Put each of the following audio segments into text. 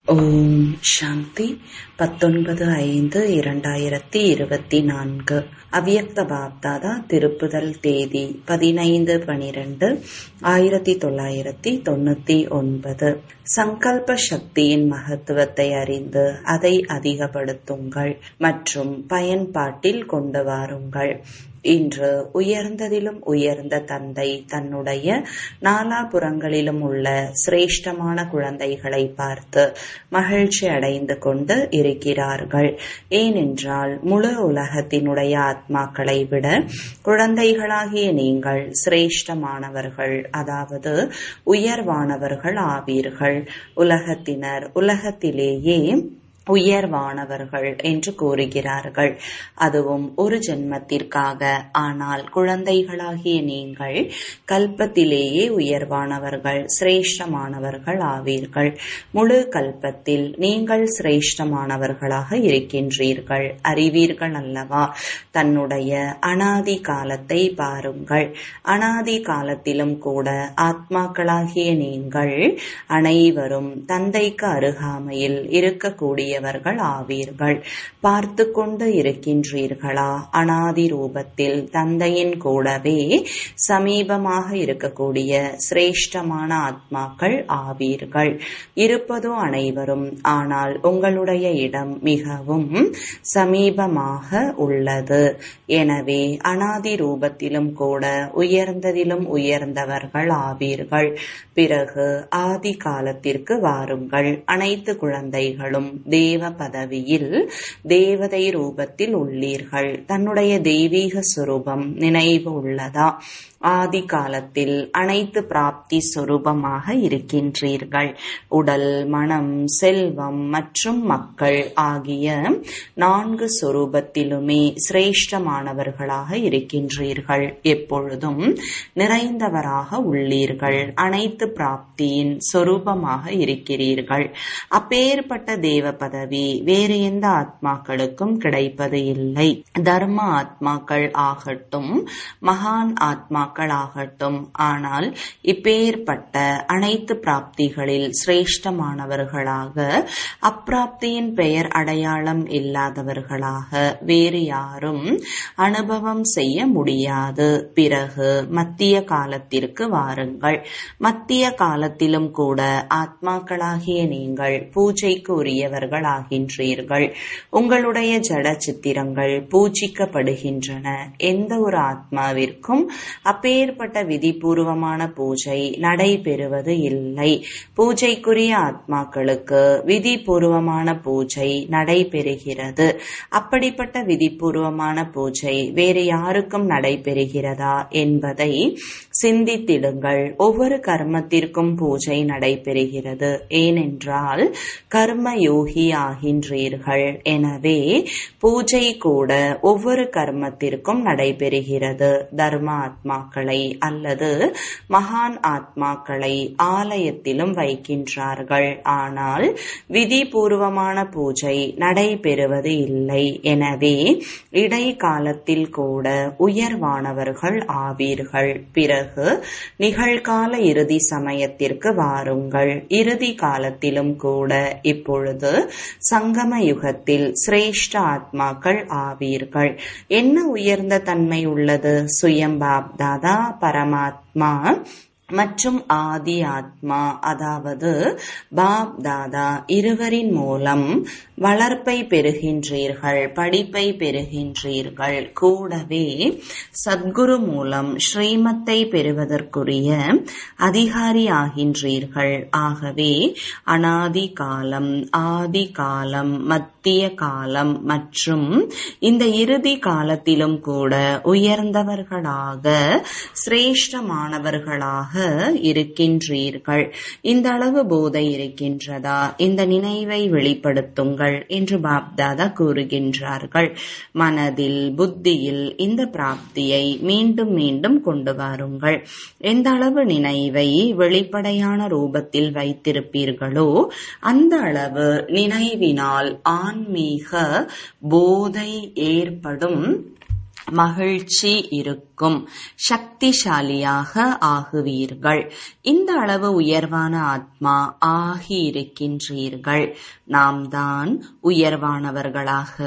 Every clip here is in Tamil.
ஓம் சாந்தி பத்தொன்பது ஐந்து இரண்டாயிரத்தி இருபத்தி நான்கு அவ்யக்த பாப்தாதா திருப்புதல் தேதி பதினைந்து பனிரெண்டு ஆயிரத்தி தொள்ளாயிரத்தி தொண்ணூத்தி ஒன்பது சங்கல்ப சக்தியின் மகத்துவத்தை அறிந்து அதை அதிகப்படுத்துங்கள் மற்றும் பயன்பாட்டில் கொண்டு வாருங்கள் இன்று உயர்ந்ததிலும் உயர்ந்த தந்தை தன்னுடைய நாலாபுறங்களிலும் உள்ள சிரேஷ்டமான குழந்தைகளை பார்த்து மகிழ்ச்சி அடைந்து கொண்டு இருக்கிறார்கள் ஏனென்றால் முழு உலகத்தினுடைய ஆத்மாக்களை விட குழந்தைகளாகிய நீங்கள் சிரேஷ்டமானவர்கள் அதாவது உயர்வானவர்கள் ஆவீர்கள் உலகத்தினர் உலகத்திலேயே உயர்வானவர்கள் என்று கூறுகிறார்கள் அதுவும் ஒரு ஜென்மத்திற்காக ஆனால் குழந்தைகளாகிய நீங்கள் கல்பத்திலேயே உயர்வானவர்கள் சிரேஷ்டமானவர்கள் ஆவீர்கள் முழு கல்பத்தில் நீங்கள் சிரேஷ்டமானவர்களாக இருக்கின்றீர்கள் அறிவீர்கள் அல்லவா தன்னுடைய அனாதி காலத்தை பாருங்கள் அனாதி காலத்திலும் கூட ஆத்மாக்களாகிய நீங்கள் அனைவரும் தந்தைக்கு அருகாமையில் இருக்கக்கூடிய உடையவர்கள் ஆவீர்கள் பார்த்து கொண்டு இருக்கின்றீர்களா அனாதி ரூபத்தில் தந்தையின் கூடவே சமீபமாக இருக்கக்கூடிய சிரேஷ்டமான ஆத்மாக்கள் ஆவீர்கள் இருப்பதோ அனைவரும் ஆனால் உங்களுடைய இடம் மிகவும் சமீபமாக உள்ளது எனவே அனாதி ரூபத்திலும் கூட உயர்ந்ததிலும் உயர்ந்தவர்கள் ஆவீர்கள் பிறகு ஆதி காலத்திற்கு வாருங்கள் அனைத்து குழந்தைகளும் தேவ பதவியில் தேவதை ரூபத்தில் உள்ளீர்கள் தன்னுடைய தெய்வீக சுரூபம் நினைவு உள்ளதா ஆதி காலத்தில் அனைத்து பிராப்தி சொரூபமாக இருக்கின்றீர்கள் உடல் மனம் செல்வம் மற்றும் மக்கள் ஆகிய நான்கு சொரூபத்திலுமே சிரேஷ்டமானவர்களாக இருக்கின்றீர்கள் எப்பொழுதும் நிறைந்தவராக உள்ளீர்கள் அனைத்து பிராப்தியின் சொரூபமாக இருக்கிறீர்கள் அப்பேற்பட்ட தேவ பதவி வேறு எந்த ஆத்மாக்களுக்கும் கிடைப்பது இல்லை தர்ம ஆத்மாக்கள் ஆகட்டும் மகான் ஆத்மாக்கள் ஆகட்டும் ஆனால் இப்பேற்பட்ட அனைத்து பிராப்திகளில் சிரேஷ்டமானவர்களாக அப்பிராப்தியின் பெயர் அடையாளம் இல்லாதவர்களாக வேறு யாரும் அனுபவம் செய்ய முடியாது பிறகு மத்திய காலத்திற்கு வாருங்கள் மத்திய காலத்திலும் கூட ஆத்மாக்களாகிய நீங்கள் பூஜைக்கு உரியவர்கள் ஆகின்றீர்கள் உங்களுடைய ஜட சித்திரங்கள் பூஜிக்கப்படுகின்றன எந்த ஒரு ஆத்மாவிற்கும் அப்பேற்பட்ட விதிபூர்வமான பூஜை நடைபெறுவது இல்லை பூஜைக்குரிய ஆத்மாக்களுக்கு விதிபூர்வமான பூஜை நடைபெறுகிறது அப்படிப்பட்ட விதிபூர்வமான பூஜை வேறு யாருக்கும் நடைபெறுகிறதா என்பதை சிந்தித்திடுங்கள் ஒவ்வொரு கர்மத்திற்கும் பூஜை நடைபெறுகிறது ஏனென்றால் கர்ம யோகி ஆகின்றீர்கள் எனவே பூஜை கூட ஒவ்வொரு கர்மத்திற்கும் நடைபெறுகிறது தர்ம ஆத்மாக்களை அல்லது மகான் ஆத்மாக்களை ஆலயத்திலும் வைக்கின்றார்கள் ஆனால் விதிபூர்வமான பூஜை நடைபெறுவது இல்லை எனவே இடைக்காலத்தில் கூட உயர்வானவர்கள் ஆவீர்கள் பிறகு நிகழ்கால இறுதி சமயத்திற்கு வாருங்கள் இறுதி காலத்திலும் கூட இப்பொழுது சங்கம யுகத்தில் சிரேஷ்ட ஆத்மாக்கள் ஆவீர்கள் என்ன உயர்ந்த தன்மை உள்ளது சுயம்பாப் தாதா பரமாத்மா மற்றும் ஆதி ஆத்மா அதாவது பாப் தாதா இருவரின் மூலம் வளர்ப்பை பெறுகின்றீர்கள் படிப்பை பெறுகின்றீர்கள் கூடவே சத்குரு மூலம் ஸ்ரீமத்தை பெறுவதற்குரிய அதிகாரி ஆகின்றீர்கள் ஆகவே அனாதி காலம் ஆதி காலம் மத்திய காலம் மற்றும் இந்த இறுதி காலத்திலும் கூட உயர்ந்தவர்களாக சிரேஷ்டமானவர்களாக இருக்கின்றீர்கள் இந்த அளவு போதை இருக்கின்றதா இந்த நினைவை வெளிப்படுத்துங்கள் என்று பாப்தாதா கூறுகின்றார்கள் மனதில் புத்தியில் இந்த பிராப்தியை மீண்டும் மீண்டும் கொண்டு வாருங்கள் எந்த அளவு நினைவை வெளிப்படையான ரூபத்தில் வைத்திருப்பீர்களோ அந்த அளவு நினைவினால் ஆன்மீக போதை ஏற்படும் மகிழ்ச்சி இருக்கும் சக்திசாலியாக ஆகுவீர்கள் இந்த அளவு உயர்வான ஆத்மா ஆகி இருக்கின்றீர்கள் நாம் தான் உயர்வானவர்களாக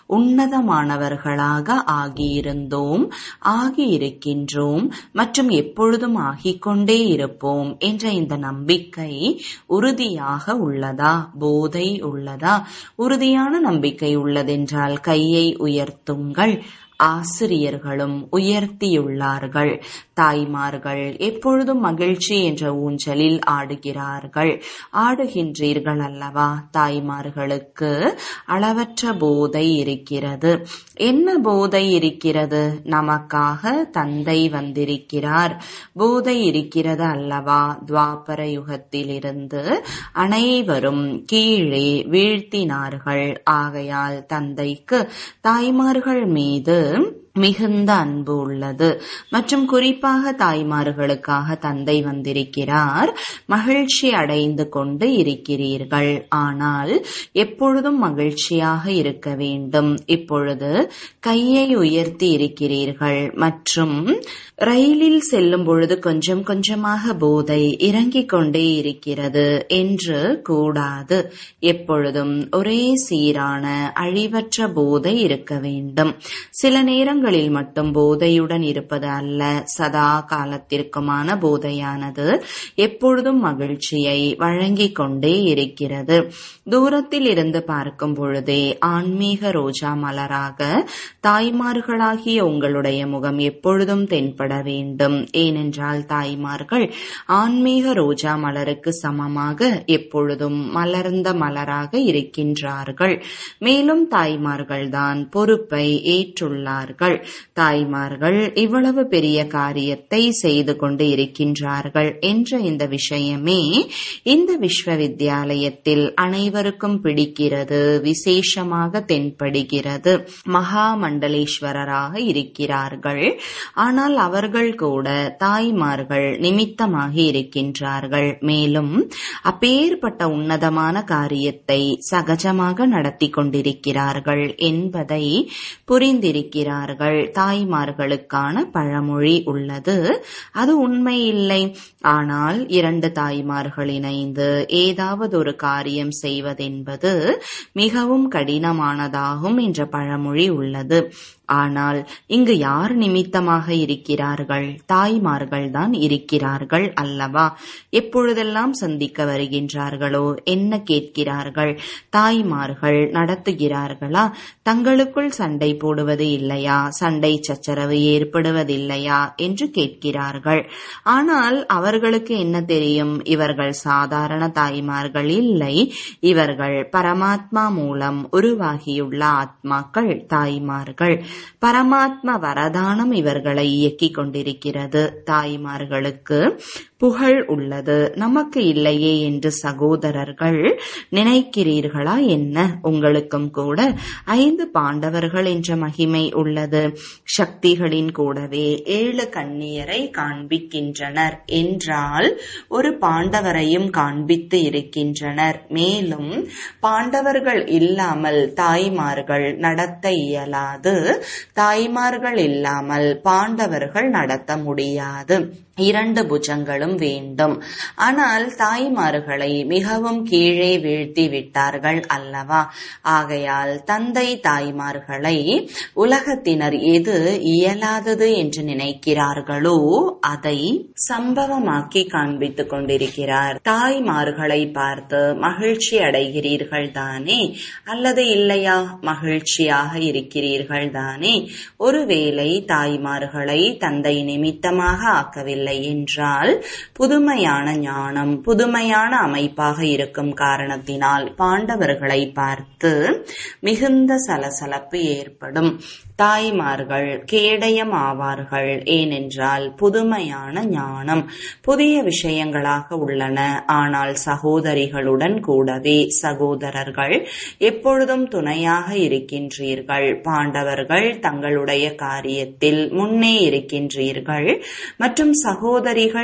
உன்னதமானவர்களாக ஆகியிருந்தோம் ஆகியிருக்கின்றோம் மற்றும் எப்பொழுதும் ஆகிக்கொண்டே இருப்போம் என்ற இந்த நம்பிக்கை உறுதியாக உள்ளதா போதை உள்ளதா உறுதியான நம்பிக்கை உள்ளதென்றால் கையை உயர்த்துங்கள் ஆசிரியர்களும் உயர்த்தியுள்ளார்கள் தாய்மார்கள் எப்பொழுதும் மகிழ்ச்சி என்ற ஊஞ்சலில் ஆடுகிறார்கள் ஆடுகின்றீர்கள் அல்லவா தாய்மார்களுக்கு அளவற்ற போதை இருக்கிறது என்ன போதை இருக்கிறது நமக்காக தந்தை வந்திருக்கிறார் போதை இருக்கிறது அல்லவா துவாபர யுகத்திலிருந்து அனைவரும் கீழே வீழ்த்தினார்கள் ஆகையால் தந்தைக்கு தாய்மார்கள் மீது மிகுந்த அன்பு உள்ளது மற்றும் குறிப்பாக தாய்மார்களுக்காக தந்தை வந்திருக்கிறார் மகிழ்ச்சி அடைந்து கொண்டு இருக்கிறீர்கள் ஆனால் எப்பொழுதும் மகிழ்ச்சியாக இருக்க வேண்டும் இப்பொழுது கையை உயர்த்தி இருக்கிறீர்கள் மற்றும் ரயிலில் செல்லும் பொழுது கொஞ்சம் கொஞ்சமாக போதை இறங்கிக் கொண்டே இருக்கிறது என்று கூடாது எப்பொழுதும் ஒரே சீரான அழிவற்ற போதை இருக்க வேண்டும் சில நேரங்களில் மட்டும் போதையுடன் இருப்பது அல்ல சதா காலத்திற்குமான போதையானது எப்பொழுதும் மகிழ்ச்சியை வழங்கிக் கொண்டே இருக்கிறது தூரத்தில் இருந்து பார்க்கும் பொழுதே ஆன்மீக ரோஜா மலராக தாய்மார்களாகிய உங்களுடைய முகம் எப்பொழுதும் தென்பட வேண்டும் ஏனென்றால் தாய்மார்கள் ஆன்மீக ரோஜா மலருக்கு சமமாக எப்பொழுதும் மலர்ந்த மலராக இருக்கின்றார்கள் மேலும் தாய்மார்கள் தான் பொறுப்பை ஏற்றுள்ளார்கள் தாய்மார்கள் இவ்வளவு பெரிய காரியத்தை செய்து கொண்டு இருக்கின்றார்கள் என்ற இந்த விஷயமே இந்த விஸ்வவித்யாலயத்தில் அனைவருக்கும் பிடிக்கிறது விசேஷமாக தென்படுகிறது மகா மண்டலேஸ்வரராக இருக்கிறார்கள் ஆனால் அவர்கள் கூட தாய்மார்கள் நிமித்தமாகி இருக்கின்றார்கள் மேலும் அப்பேற்பட்ட உன்னதமான காரியத்தை சகஜமாக நடத்தி கொண்டிருக்கிறார்கள் என்பதை புரிந்திருக்கிறார்கள் தாய்மார்களுக்கான பழமொழி உள்ளது அது உண்மை இல்லை ஆனால் இரண்டு தாய்மார்கள் இணைந்து ஏதாவது ஒரு காரியம் செய்வதென்பது மிகவும் கடினமானதாகும் என்ற பழமொழி உள்ளது ஆனால் இங்கு யார் நிமித்தமாக இருக்கிறார்கள் தாய்மார்கள் தான் இருக்கிறார்கள் அல்லவா எப்பொழுதெல்லாம் சந்திக்க வருகின்றார்களோ என்ன கேட்கிறார்கள் தாய்மார்கள் நடத்துகிறார்களா தங்களுக்குள் சண்டை போடுவது இல்லையா சண்டை சச்சரவு ஏற்படுவதில்லையா என்று கேட்கிறார்கள் ஆனால் அவர்களுக்கு என்ன தெரியும் இவர்கள் சாதாரண தாய்மார்கள் இல்லை இவர்கள் பரமாத்மா மூலம் உருவாகியுள்ள ஆத்மாக்கள் தாய்மார்கள் பரமாத்மா வரதானம் இவர்களை இயக்கிக் கொண்டிருக்கிறது தாய்மார்களுக்கு புகழ் உள்ளது நமக்கு இல்லையே என்று சகோதரர்கள் நினைக்கிறீர்களா என்ன உங்களுக்கும் கூட ஐந்து பாண்டவர்கள் என்ற மகிமை உள்ளது சக்திகளின் கூடவே ஏழு கண்ணியரை காண்பிக்கின்றனர் என்றால் ஒரு பாண்டவரையும் காண்பித்து இருக்கின்றனர் மேலும் பாண்டவர்கள் இல்லாமல் தாய்மார்கள் நடத்த இயலாது தாய்மார்கள் இல்லாமல் பாண்டவர்கள் நடத்த முடியாது இரண்டு புஜங்களும் வேண்டும் ஆனால் தாய்மார்களை மிகவும் கீழே வீழ்த்தி விட்டார்கள் அல்லவா ஆகையால் தந்தை தாய்மார்களை உலகத்தினர் எது இயலாதது என்று நினைக்கிறார்களோ அதை சம்பவமாக்கி காண்பித்துக் கொண்டிருக்கிறார் தாய்மார்களை பார்த்து மகிழ்ச்சி அடைகிறீர்கள் தானே அல்லது இல்லையா மகிழ்ச்சியாக இருக்கிறீர்கள் தானே ஒருவேளை தாய்மார்களை தந்தை நிமித்தமாக ஆக்கவில்லை இல்லை என்றால் புதுமையான ஞானம் புதுமையான அமைப்பாக இருக்கும் காரணத்தினால் பாண்டவர்களை பார்த்து மிகுந்த சலசலப்பு ஏற்படும் தாய்மார்கள் கேடயம் ஆவார்கள் ஏனென்றால் புதுமையான ஞானம் புதிய விஷயங்களாக உள்ளன ஆனால் சகோதரிகளுடன் கூடவே சகோதரர்கள் எப்பொழுதும் துணையாக இருக்கின்றீர்கள் பாண்டவர்கள் தங்களுடைய காரியத்தில் முன்னே இருக்கின்றீர்கள் மற்றும் சகோதரிகள் தங்களுடைய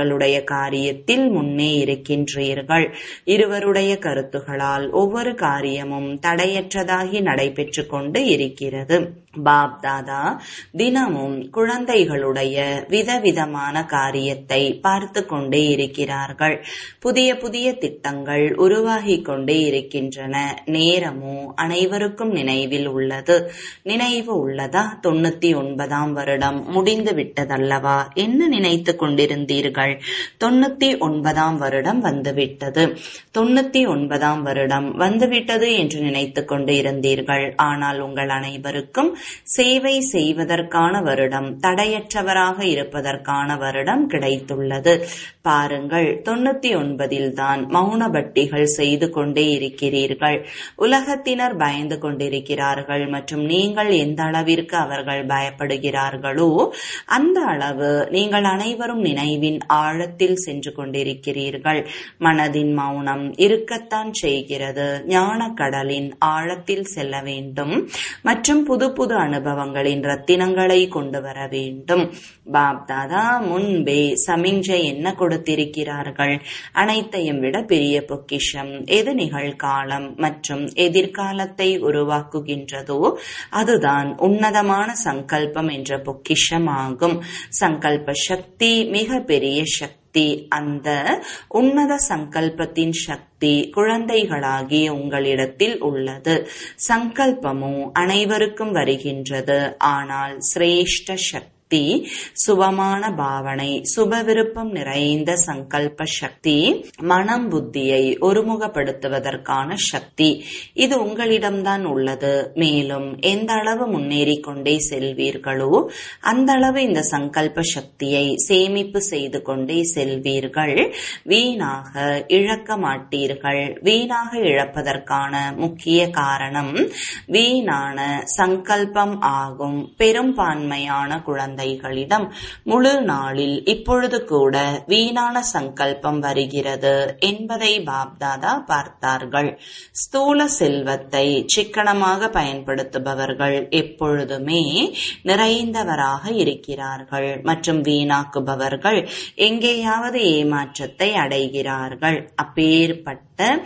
உங்களுடைய காரியத்தில் முன்னே இருக்கின்றீர்கள் இருவருடைய கருத்துகளால் ஒவ்வொரு காரியமும் தடையற்றதாகி நடைபெற்று கொண்டு இருக்கிறது பாப் தாதா தினமும் குழந்தைகளுடைய விதவிதமான காரியத்தை பார்த்து கொண்டே இருக்கிறார்கள் புதிய புதிய திட்டங்கள் உருவாகி கொண்டே இருக்கின்றன நேரமோ அனைவருக்கும் நினைவில் உள்ளது நினைவு உள்ளதா தொண்ணூத்தி ஒன்பதாம் வருடம் முடிந்து விட்டதல்லவா என்ன நினைத்து கொண்டிருந்தீர்கள் தொண்ணூத்தி ஒன்பதாம் வருடம் வந்துவிட்டது தொண்ணூத்தி ஒன்பதாம் வருடம் வந்துவிட்டது என்று நினைத்துக் கொண்டு இருந்தீர்கள் ஆனால் உங்கள் அனைவருக்கும் சேவை செய்வதற்கான வருடம் தடையற்றவராக இருப்பதற்கான வருடம் கிடைத்துள்ளது பாருங்கள் தொண்ணூத்தி ஒன்பதில் தான் மௌன பட்டிகள் செய்து கொண்டே இருக்கிறீர்கள் உலகத்தினர் பயந்து கொண்டிருக்கிறார்கள் மற்றும் நீங்கள் எந்த அளவிற்கு அவர்கள் பயப்படுகிறார்களோ அந்த அளவு நீங்கள் அனைவரும் நினைவின் ஆழத்தில் சென்று கொண்டிருக்கிறீர்கள் மனதின் மௌனம் இருக்கத்தான் செய்கிறது ஞான கடலின் ஆழத்தில் செல்ல வேண்டும் மற்றும் புது புது அனுபவங்களின் ரத்தினங்களை கொண்டு வர வேண்டும் பாப்தாதா முன்பே சமிஞ்சை என்ன கொடுத்திருக்கிறார்கள் அனைத்தையும் விட பெரிய பொக்கிஷம் எது நிகழ்காலம் மற்றும் எதிர்காலத்தை உருவாக்குகின்றதோ அதுதான் உன்னதமான சங்கல்பம் என்ற பொக்கிஷம் ஆகும் சங்கல்ப சக்தி மிக பெரிய சக்தி அந்த உன்னத சங்கல்பத்தின் சக்தி குழந்தைகளாகிய உங்களிடத்தில் உள்ளது சங்கல்பமோ அனைவருக்கும் வருகின்றது ஆனால் சிரேஷ்ட சக்தி சக்தி சுபமான பாவனை சுப விருப்பம் நிறைந்த சங்கல்ப சக்தி மனம் புத்தியை ஒருமுகப்படுத்துவதற்கான சக்தி இது உங்களிடம்தான் உள்ளது மேலும் எந்த அளவு முன்னேறி கொண்டே செல்வீர்களோ அந்த அளவு இந்த சங்கல்ப சக்தியை சேமிப்பு செய்து கொண்டே செல்வீர்கள் வீணாக இழக்க மாட்டீர்கள் வீணாக இழப்பதற்கான முக்கிய காரணம் வீணான சங்கல்பம் ஆகும் பெரும்பான்மையான குழந்தை குழந்தைகளிடம் முழு நாளில் இப்பொழுது கூட வீணான சங்கல்பம் வருகிறது என்பதை பாப்தாதா பார்த்தார்கள் ஸ்தூல செல்வத்தை சிக்கனமாக பயன்படுத்துபவர்கள் எப்பொழுதுமே நிறைந்தவராக இருக்கிறார்கள் மற்றும் வீணாக்குபவர்கள் எங்கேயாவது ஏமாற்றத்தை அடைகிறார்கள் அப்பேற்பட்ட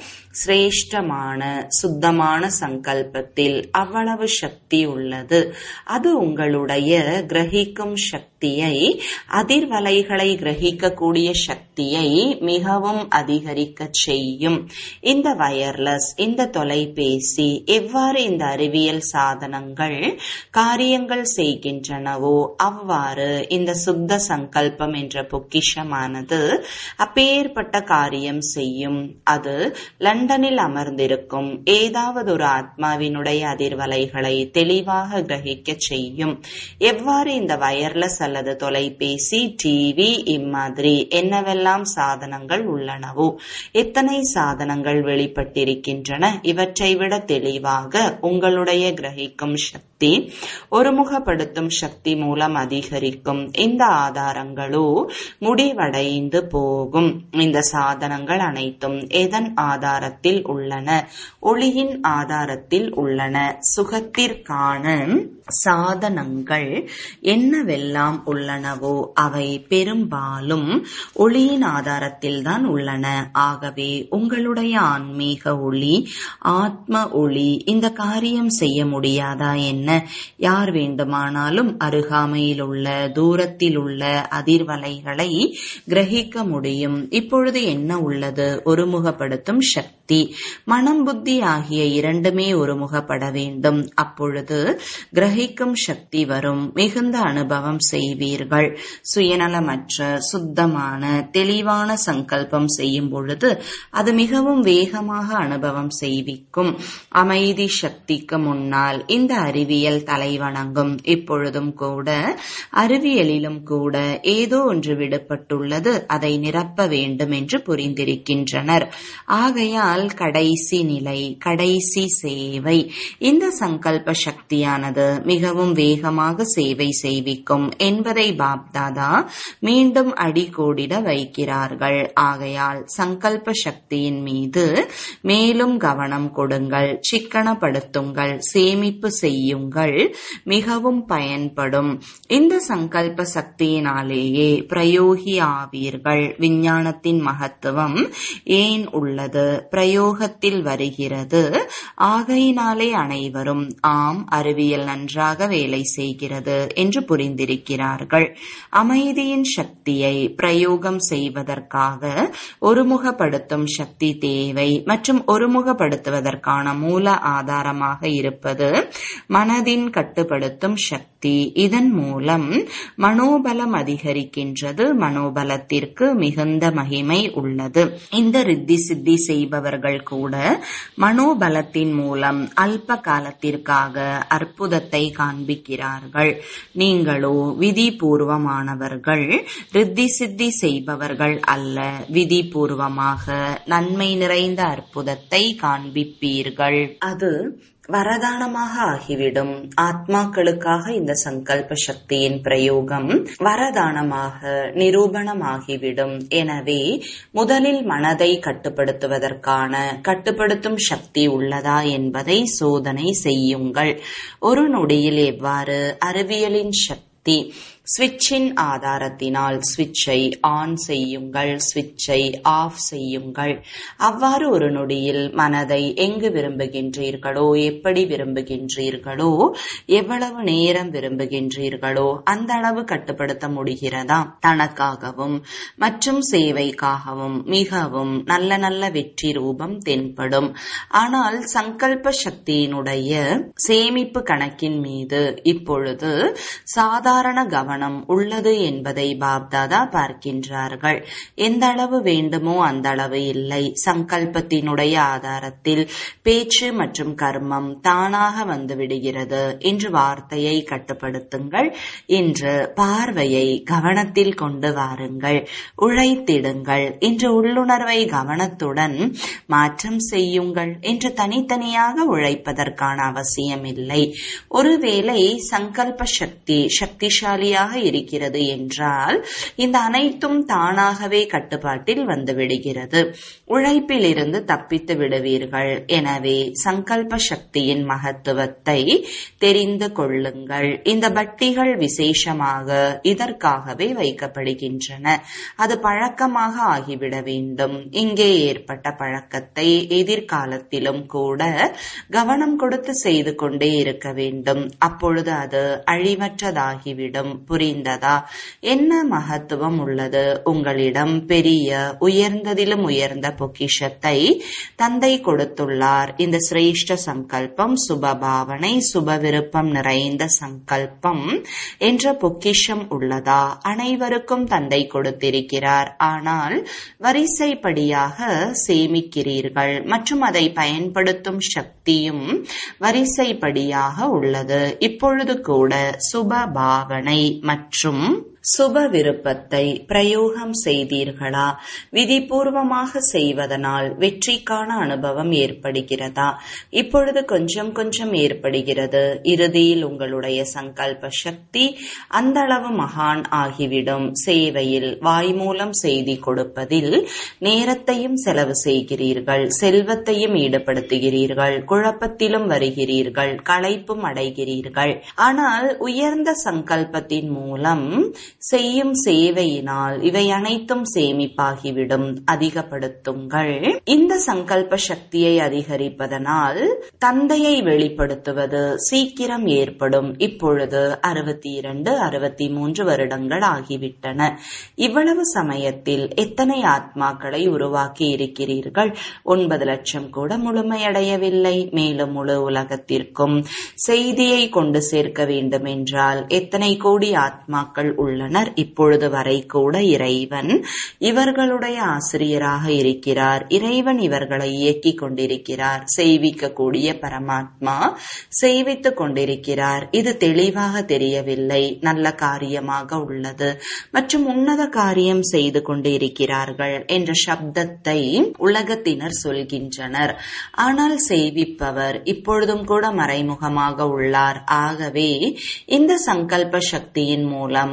சிரேஷ்டமான சுத்தமான சங்கல்பத்தில் அவ்வளவு சக்தி உள்ளது அது உங்களுடைய கிரகிக்கும் சக்தியை அதிர்வலைகளை கிரகிக்கக்கூடிய சக்தியை மிகவும் அதிகரிக்க செய்யும் இந்த வயர்லெஸ் இந்த தொலைபேசி எவ்வாறு இந்த அறிவியல் சாதனங்கள் காரியங்கள் செய்கின்றனவோ அவ்வாறு இந்த சுத்த சங்கல்பம் என்ற பொக்கிஷமானது அப்பேற்பட்ட காரியம் செய்யும் அது லண்டனில் அமர்ந்திருக்கும் ஏதாவது ஒரு ஆத்மாவினுடைய அதிர்வலைகளை தெளிவாக கிரகிக்க செய்யும் எவ்வாறு இந்த வயர்லெஸ் அல்லது தொலைபேசி டிவி இம்மாதிரி என்னவெல்லாம் சாதனங்கள் உள்ளனவோ எத்தனை சாதனங்கள் வெளிப்பட்டிருக்கின்றன இவற்றை விட தெளிவாக உங்களுடைய கிரகிக்கும் சக்தி ஒருமுகப்படுத்தும் சக்தி மூலம் அதிகரிக்கும் இந்த ஆதாரங்களோ முடிவடைந்து போகும் இந்த சாதனங்கள் அனைத்தும் எதன் ஆதாரத்தில் உள்ளன ஒளியின் ஆதாரத்தில் உள்ளன சுகத்திற்கான சாதனங்கள் என்னவெல்லாம் உள்ளனவோ அவை பெரும்பாலும் ஒளியின் ஆதாரத்தில் தான் உள்ளன ஆகவே உங்களுடைய ஆன்மீக ஒளி ஆத்ம ஒளி இந்த காரியம் செய்ய முடியாதா என்ன யார் வேண்டுமானாலும் அருகாமையில் உள்ள தூரத்தில் உள்ள அதிர்வலைகளை கிரகிக்க முடியும் இப்பொழுது என்ன உள்ளது ஒருமுகப்படுத்தும் சக்தி மனம் புத்தி ஆகிய இரண்டுமே ஒருமுகப்பட வேண்டும் அப்பொழுது கிரகிக்கும் சக்தி வரும் மிகுந்த அனுபவம் செய்வீர்கள் சுயநலமற்ற சுத்தமான தெளிவான சங்கல்பம் செய்யும் பொழுது அது மிகவும் வேகமாக அனுபவம் செய்விக்கும் அமைதி சக்திக்கு முன்னால் இந்த அறிவியல் தலைவணங்கும் இப்பொழுதும் கூட அறிவியலிலும் கூட ஏதோ ஒன்று விடுபட்டுள்ளது அதை நிரப்ப வேண்டும் என்று புரிந்திருக்கின்றனர் ஆகையால் கடைசி நிலை கடைசி சேவை இந்த சங்கல்ப சக்தியானது மிகவும் வேகமாக சேவை செய்விக்கும் என்பதை பாப்தாதா மீண்டும் அடிக்கோடிட வைக்கிறார்கள் ஆகையால் சங்கல்ப சக்தியின் மீது மேலும் கவனம் கொடுங்கள் சிக்கனப்படுத்துங்கள் சேமிப்பு செய்யுங்கள் செய்யுங்கள் மிகவும் பயன்படும் இந்த சங்கல்ப சக்தியினாலேயே பிரயோகி ஆவீர்கள் விஞ்ஞானத்தின் மகத்துவம் ஏன் உள்ளது பிரயோகத்தில் வருகிறது ஆகையினாலே அனைவரும் ஆம் அறிவியல் நன்றாக வேலை செய்கிறது என்று புரிந்திருக்கிறார்கள் அமைதியின் சக்தியை பிரயோகம் செய்வதற்காக ஒருமுகப்படுத்தும் சக்தி தேவை மற்றும் ஒருமுகப்படுத்துவதற்கான மூல ஆதாரமாக இருப்பது மனதின் கட்டுப்படுத்தும் சக்தி இதன் மூலம் மனோபலம் அதிகரிக்கின்றது மனோபலத்திற்கு மிகுந்த மகிமை உள்ளது இந்த ரித்தி சித்தி செய்பவர்கள் கூட மனோபலத்தின் மூலம் அல்ப காலத்திற்காக அற்புதத்தை காண்பிக்கிறார்கள் நீங்களோ விதி பூர்வமானவர்கள் ரித்தி சித்தி செய்பவர்கள் அல்ல விதி பூர்வமாக நன்மை நிறைந்த அற்புதத்தை காண்பிப்பீர்கள் அது வரதானமாக ஆகிவிடும் ஆத்மாக்களுக்காக இந்த சங்கல்ப சக்தியின் பிரயோகம் வரதானமாக நிரூபணமாகிவிடும் எனவே முதலில் மனதை கட்டுப்படுத்துவதற்கான கட்டுப்படுத்தும் சக்தி உள்ளதா என்பதை சோதனை செய்யுங்கள் ஒரு நொடியில் எவ்வாறு அறிவியலின் சக்தி சுவிட்சின் ஆதாரத்தினால் சுவிட்சை ஆன் செய்யுங்கள் சுவிட்சை ஆஃப் செய்யுங்கள் அவ்வாறு ஒரு நொடியில் மனதை எங்கு விரும்புகின்றீர்களோ எப்படி விரும்புகின்றீர்களோ எவ்வளவு நேரம் விரும்புகின்றீர்களோ அந்த அளவு கட்டுப்படுத்த முடிகிறதா தனக்காகவும் மற்றும் சேவைக்காகவும் மிகவும் நல்ல நல்ல வெற்றி ரூபம் தென்படும் ஆனால் சங்கல்ப சக்தியினுடைய சேமிப்பு கணக்கின் மீது இப்பொழுது சாதாரண கவனம் கவனம் உள்ளது என்பதை பாப்தாதா பார்க்கின்றார்கள் எந்த அளவு வேண்டுமோ அந்த அளவு இல்லை சங்கல்பத்தினுடைய ஆதாரத்தில் பேச்சு மற்றும் கர்மம் தானாக வந்து விடுகிறது இன்று வார்த்தையை கட்டுப்படுத்துங்கள் இன்று பார்வையை கவனத்தில் கொண்டு வாருங்கள் உழைத்திடுங்கள் இன்று உள்ளுணர்வை கவனத்துடன் மாற்றம் செய்யுங்கள் என்று தனித்தனியாக உழைப்பதற்கான அவசியம் இல்லை ஒருவேளை சங்கல்ப சக்தி சக்திசாலியாக இருக்கிறது என்றால் இந்த அனைத்தும் தானாகவே கட்டுப்பாட்டில் வந்து விடுகிறது உழைப்பில் இருந்து தப்பித்து விடுவீர்கள் எனவே சங்கல்ப சக்தியின் மகத்துவத்தை தெரிந்து கொள்ளுங்கள் இந்த பட்டிகள் விசேஷமாக இதற்காகவே வைக்கப்படுகின்றன அது பழக்கமாக ஆகிவிட வேண்டும் இங்கே ஏற்பட்ட பழக்கத்தை எதிர்காலத்திலும் கூட கவனம் கொடுத்து செய்து கொண்டே இருக்க வேண்டும் அப்பொழுது அது அழிவற்றதாகிவிடும் புரிந்ததா என்ன மகத்துவம் உள்ளது உங்களிடம் பெரிய உயர்ந்ததிலும் உயர்ந்த பொக்கிஷத்தை தந்தை கொடுத்துள்ளார் இந்த சிரேஷ்ட சங்கல்பம் சுபபாவனை சுப விருப்பம் நிறைந்த சங்கல்பம் என்ற பொக்கிஷம் உள்ளதா அனைவருக்கும் தந்தை கொடுத்திருக்கிறார் ஆனால் வரிசைப்படியாக சேமிக்கிறீர்கள் மற்றும் அதை பயன்படுத்தும் சக்தியும் வரிசைப்படியாக உள்ளது இப்பொழுது கூட சுப பாவனை மற்றும் சுப விருப்பத்தை பிரயோகம் செய்தீர்களா விதிபூர்வமாக செய்வதனால் வெற்றிக்கான அனுபவம் ஏற்படுகிறதா இப்பொழுது கொஞ்சம் கொஞ்சம் ஏற்படுகிறது இறுதியில் உங்களுடைய சங்கல்ப சக்தி அந்த அளவு மகான் ஆகிவிடும் சேவையில் வாய் மூலம் செய்தி கொடுப்பதில் நேரத்தையும் செலவு செய்கிறீர்கள் செல்வத்தையும் ஈடுபடுத்துகிறீர்கள் குழப்பத்திலும் வருகிறீர்கள் களைப்பும் அடைகிறீர்கள் ஆனால் உயர்ந்த சங்கல்பத்தின் மூலம் செய்யும் சேவையினால் இவை அனைத்தும் சேமிப்பாகிவிடும் அதிகப்படுத்துங்கள் இந்த சங்கல்ப சக்தியை அதிகரிப்பதனால் தந்தையை வெளிப்படுத்துவது சீக்கிரம் ஏற்படும் இப்பொழுது அறுபத்தி இரண்டு அறுபத்தி மூன்று வருடங்கள் ஆகிவிட்டன இவ்வளவு சமயத்தில் எத்தனை ஆத்மாக்களை உருவாக்கி இருக்கிறீர்கள் ஒன்பது லட்சம் கூட முழுமையடையவில்லை மேலும் முழு உலகத்திற்கும் செய்தியை கொண்டு சேர்க்க வேண்டும் என்றால் எத்தனை கோடி ஆத்மாக்கள் உள்ளன உள்ளனர் இப்பொழுது வரை கூட இறைவன் இவர்களுடைய ஆசிரியராக இருக்கிறார் இறைவன் இவர்களை இயக்கிக் கொண்டிருக்கிறார் செய்விக்கக்கூடிய பரமாத்மா செய்வித்துக் கொண்டிருக்கிறார் இது தெளிவாக தெரியவில்லை நல்ல காரியமாக உள்ளது மற்றும் உன்னத காரியம் செய்து கொண்டிருக்கிறார்கள் என்ற சப்தத்தை உலகத்தினர் சொல்கின்றனர் ஆனால் செய்விப்பவர் இப்பொழுதும் கூட மறைமுகமாக உள்ளார் ஆகவே இந்த சங்கல்ப சக்தியின் மூலம் ஒவ்வொரு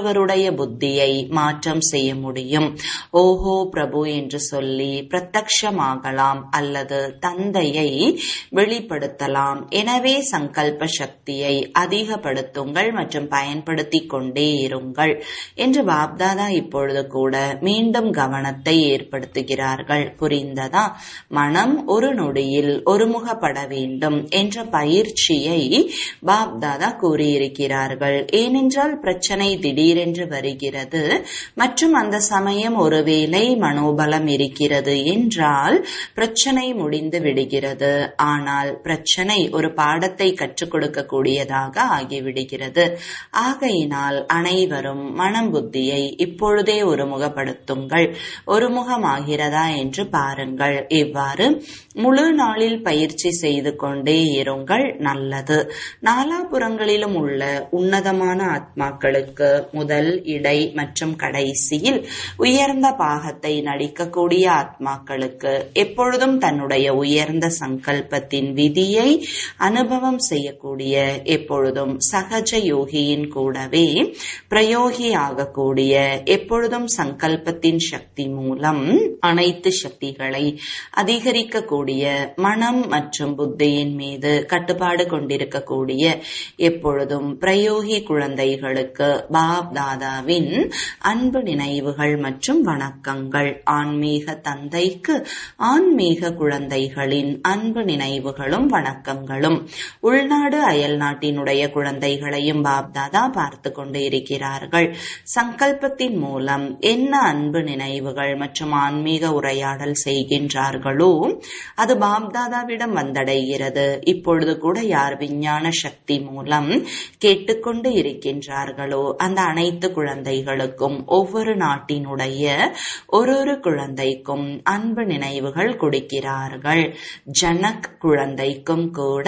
மற்றொருவருடைய புத்தியை மாற்றம் செய்ய முடியும் ஓஹோ பிரபு என்று சொல்லி பிரத்யக்ஷமாகலாம் அல்லது தந்தையை வெளிப்படுத்தலாம் எனவே சங்கல்ப சக்தியை அதிகப்படுத்துங்கள் மற்றும் பயன்படுத்திக் கொண்டே இருங்கள் என்று பாப்தாதா இப்பொழுது கூட மீண்டும் கவனத்தை ஏற்படுத்துகிறார்கள் புரிந்ததா மனம் ஒரு நொடியில் ஒருமுகப்பட வேண்டும் என்ற பயிற்சியை பாப்தாதா கூறியிருக்கிறார்கள் ஏனென்றால் பிரச்சனை திடீரென்று வருகிறது மற்றும் அந்த சமயம் ஒருவேளை மனோபலம் இருக்கிறது என்றால் பிரச்சனை முடிந்து விடுகிறது ஆனால் பிரச்சனை ஒரு பாடத்தை கற்றுக் கொடுக்கக்கூடியதாக ஆகிவிடுகிறது ஆகையினால் அனைவரும் மனம் புத்தியை இப்பொழுதே ஒருமுகப்படுத்துங்கள் ஒருமுகமாகிறதா என்று பாருங்கள் இவ்வாறு முழு நாளில் பயிற்சி செய்து கொண்டே இருங்கள் நல்லது நாலாபுறங்களிலும் உள்ள உன்னதமான ஆத்மாக்களுக்கு முதல் இடை மற்றும் கடைசியில் உயர்ந்த பாகத்தை நடிக்கக்கூடிய ஆத்மாக்களுக்கு எப்பொழுதும் தன்னுடைய உயர்ந்த சங்கல்பத்தின் விதியை அனுபவம் செய்யக்கூடிய எப்பொழுதும் சகஜ யோகியின் கூடவே பிரயோகி ஆகக்கூடிய எப்பொழுதும் சங்கல்பத்தின் சக்தி மூலம் அனைத்து சக்திகளை அதிகரிக்கக்கூடிய மனம் மற்றும் புத்தியின் மீது கட்டுப்பாடு கொண்டிருக்கக்கூடிய எப்பொழுதும் பிரயோகி குழந்தைகளுக்கு பாப் தாதாவின் அன்பு நினைவுகள் மற்றும் வணக்கங்கள் ஆன்மீக தந்தைக்கு ஆன்மீக குழந்தைகளின் அன்பு நினைவுகளும் வணக்கங்களும் உள்நாடு அயல் நாட்டினுடைய குழந்தைகளையும் பாப்தாதா பார்த்து கொண்டு இருக்கிறார்கள் சங்கல்பத்தின் மூலம் என்ன அன்பு நினைவுகள் மற்றும் ஆன்மீக உரையாடல் செய்கின்றார்களோ அது பாப்தாதாவிடம் வந்தடைகிறது இப்பொழுது கூட யார் விஞ்ஞான சக்தி மூலம் கேட்டுக்கொண்டு இருக்கின்றார்களோ அந்த அனைத்து குழந்தைகளுக்கும் ஒவ்வொரு நாட்டினுடைய ஒரு ஒரு குழந்தைக்கும் அன்பு நினைவுகள் கொடுக்கிறார்கள் ஜனக் குழந்தைக்கும் கூட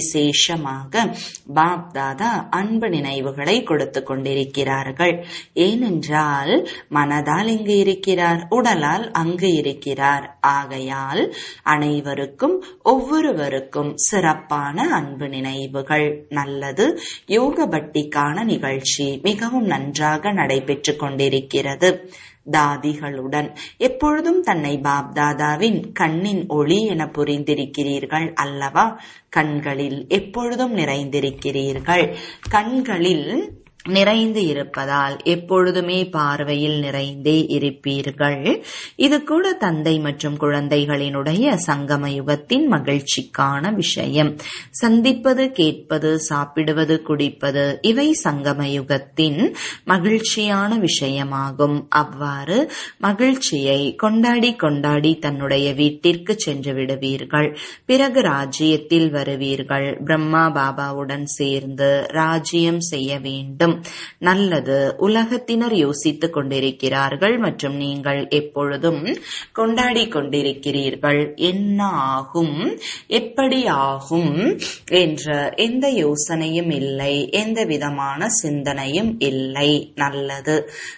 விசேஷமாக பாப்தாதா அன்பு நினைவுகளை கொடுத்து கொண்டிருக்கிறார்கள் ஏனென்றால் மனதால் இங்கு இருக்கிறார் உடலால் அங்கு இருக்கிறார் ஆகையால் அனைவருக்கும் ஒவ்வொருவருக்கும் சிறப்பான அன்பு நினைவுகள் நல்லது யோக பட்டிக்கான நிகழ்ச்சி மிகவும் நன்றாக நடைபெற்றுக் கொண்டிருக்கிறது தாதிகளுடன் எப்பொழுதும் தன்னை பாப்தாதாவின் கண்ணின் ஒளி என புரிந்திருக்கிறீர்கள் அல்லவா கண்களில் எப்பொழுதும் நிறைந்திருக்கிறீர்கள் கண்களில் நிறைந்து இருப்பதால் எப்பொழுதுமே பார்வையில் நிறைந்தே இருப்பீர்கள் இது கூட தந்தை மற்றும் குழந்தைகளினுடைய சங்கம யுகத்தின் மகிழ்ச்சிக்கான விஷயம் சந்திப்பது கேட்பது சாப்பிடுவது குடிப்பது இவை சங்கம யுகத்தின் மகிழ்ச்சியான விஷயமாகும் அவ்வாறு மகிழ்ச்சியை கொண்டாடி கொண்டாடி தன்னுடைய வீட்டிற்கு சென்று விடுவீர்கள் பிறகு ராஜ்யத்தில் வருவீர்கள் பிரம்மா பாபாவுடன் சேர்ந்து ராஜ்யம் செய்ய வேண்டும் நல்லது உலகத்தினர் யோசித்துக் கொண்டிருக்கிறார்கள் மற்றும் நீங்கள் எப்பொழுதும் கொண்டாடி கொண்டிருக்கிறீர்கள் என்ன ஆகும் எப்படி ஆகும் என்ற எந்த யோசனையும் இல்லை எந்த விதமான சிந்தனையும் இல்லை நல்லது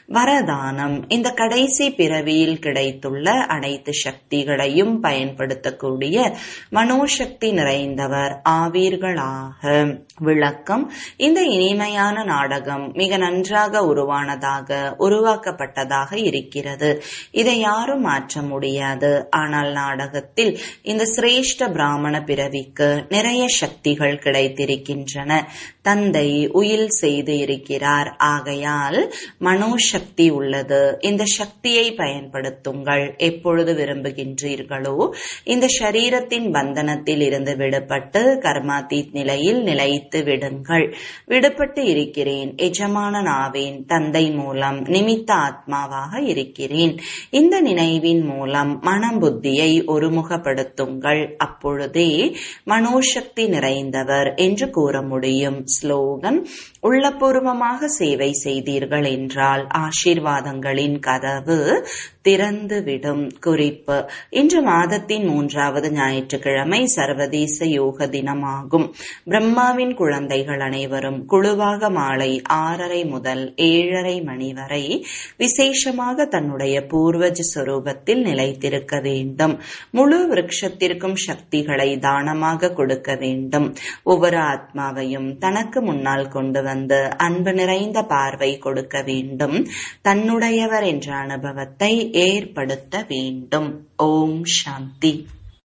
வரதானம் இந்த கடைசி பிறவியில் கிடைத்துள்ள அனைத்து சக்திகளையும் பயன்படுத்தக்கூடிய மனோசக்தி நிறைந்தவர் ஆவீர்களாக விளக்கம் இந்த இனிமையான நாடகம் மிக நன்றாக உருவானதாக உருவாக்கப்பட்டதாக இருக்கிறது இதை யாரும் மாற்ற முடியாது ஆனால் நாடகத்தில் இந்த சிரேஷ்ட பிராமண பிறவிக்கு நிறைய சக்திகள் கிடைத்திருக்கின்றன தந்தை உயில் செய்து இருக்கிறார் ஆகையால் மனோசக்தி உள்ளது இந்த சக்தியை பயன்படுத்துங்கள் எப்பொழுது விரும்புகின்றீர்களோ இந்த சரீரத்தின் பந்தனத்தில் இருந்து விடுபட்டு கர்மாத்தீத் நிலையில் நிலைத்து விடுங்கள் விடுபட்டு இருக்கிறேன் எஜமான நாவேன் தந்தை மூலம் நிமித்த ஆத்மாவாக இருக்கிறேன் இந்த நினைவின் மூலம் மனம் புத்தியை ஒருமுகப்படுத்துங்கள் அப்பொழுதே மனோசக்தி நிறைந்தவர் என்று கூற முடியும் ஸ்லோகன் உள்ளபூர்வமாக சேவை செய்தீர்கள் என்றால் ஆசீர்வாதங்களின் கதவு திறந்துவிடும் குறிப்பு இன்று மாதத்தின் மூன்றாவது ஞாயிற்றுக்கிழமை சர்வதேச யோக தினமாகும் பிரம்மாவின் குழந்தைகள் அனைவரும் குழுவாக மாலை ஆறரை முதல் ஏழரை மணி வரை விசேஷமாக தன்னுடைய பூர்வஜ சொரூபத்தில் நிலைத்திருக்க வேண்டும் முழு விருட்சத்திற்கும் சக்திகளை தானமாக கொடுக்க வேண்டும் ஒவ்வொரு ஆத்மாவையும் தனக்கு முன்னால் கொண்டு வந்து அன்பு நிறைந்த பார்வை கொடுக்க வேண்டும் தன்னுடையவர் என்ற அனுபவத்தை ஏற்படுத்த வேண்டும் ஓம் சாந்தி